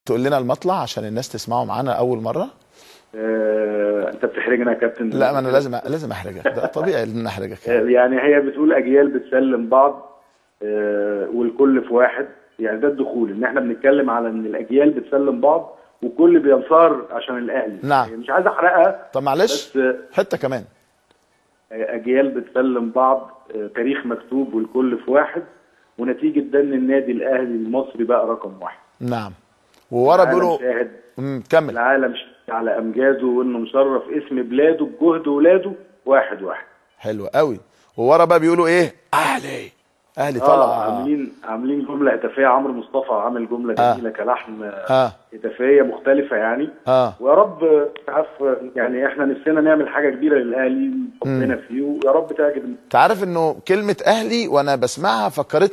تقول لنا المطلع عشان الناس تسمعه معانا اول مره آه، انت بتحرجنا يا كابتن لا ما انا لازم لازم احرجك ده طبيعي ان احرجك آه، يعني هي بتقول اجيال بتسلم بعض آه، والكل في واحد يعني ده الدخول ان احنا بنتكلم على ان الاجيال بتسلم بعض وكل بينصار عشان الاهلي نعم. مش عايز احرقها طب معلش بس آه، حته كمان اجيال بتسلم بعض آه، تاريخ مكتوب والكل في واحد ونتيجه ده ان النادي الاهلي المصري بقى رقم واحد نعم وورا العالم بيقولوا شاهد مم، كمل العالم شاهد على امجاده وانه مشرف اسم بلاده بجهد ولاده واحد واحد حلو قوي وورا بقى بيقولوا ايه اهلي اهلي اه طلع عاملين عاملين جمله هتافيه عمرو مصطفى عامل جمله آه. جميله كلحن اه هتافيه مختلفه يعني اه ويا رب عارف يعني احنا نفسنا نعمل حاجه كبيره للاهلي حبنا فيه ويا رب تعجب تعرف انه كلمه اهلي وانا بسمعها فكرتني